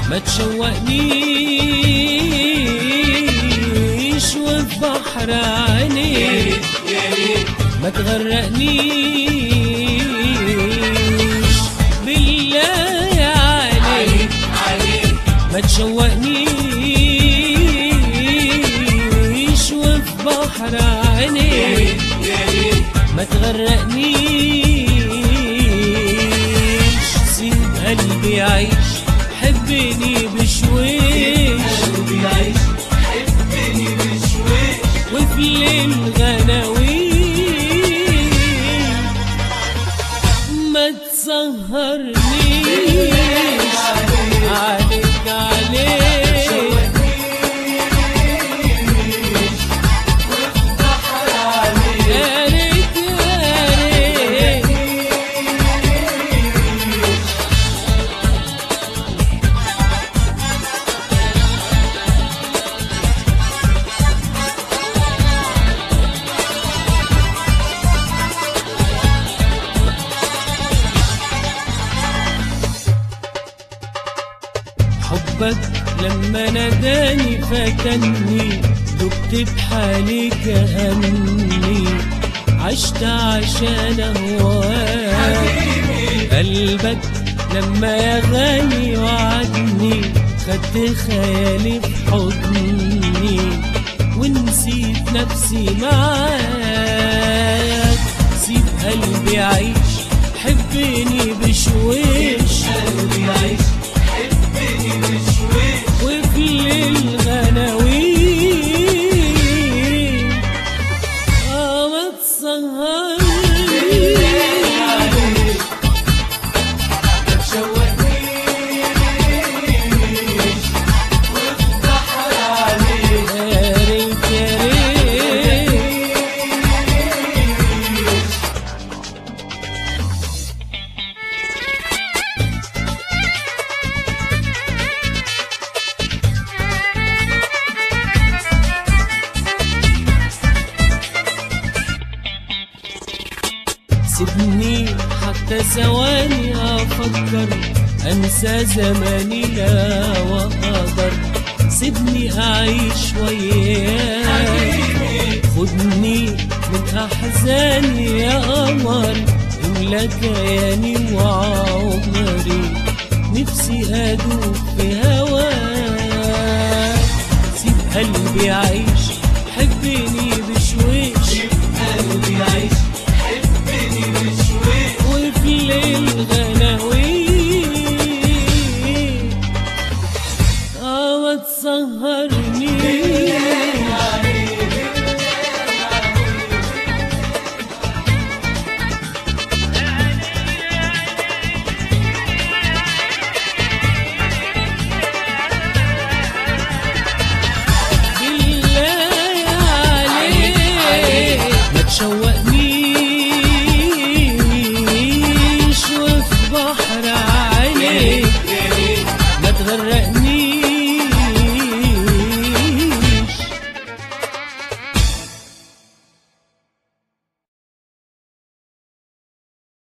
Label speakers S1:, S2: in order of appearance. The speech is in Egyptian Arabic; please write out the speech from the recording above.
S1: ما تشوقنيش وفي بحر عينيك ما تغرقنيش بالله عليك ما تشوقنيش وفي بحر عينيك ما تغرقنيش سيب قلبي يعيش حبني بشويش وفي ليل غناويش ما تسهرنيش عليك عليك يا ريت يا ريت حبك لما ناداني فتني دبت بحالي كهني عشت عشان هواك قلبك لما يا غالي وعدني خدت خيالي في حضني ونسيت نفسي معاك سيب قلبي يعيش حبني بشويش قلبي يعيش وفي الغناوين اه ما تسهرنيش يا ريت يا ريت سيبني حتى ثواني افكر انسى زماني لا واقدر سيبني اعيش وياك خدني من احزاني يا قمر املا كياني وعمري نفسي ادوب في هواك سيب قلبي يعيش حبني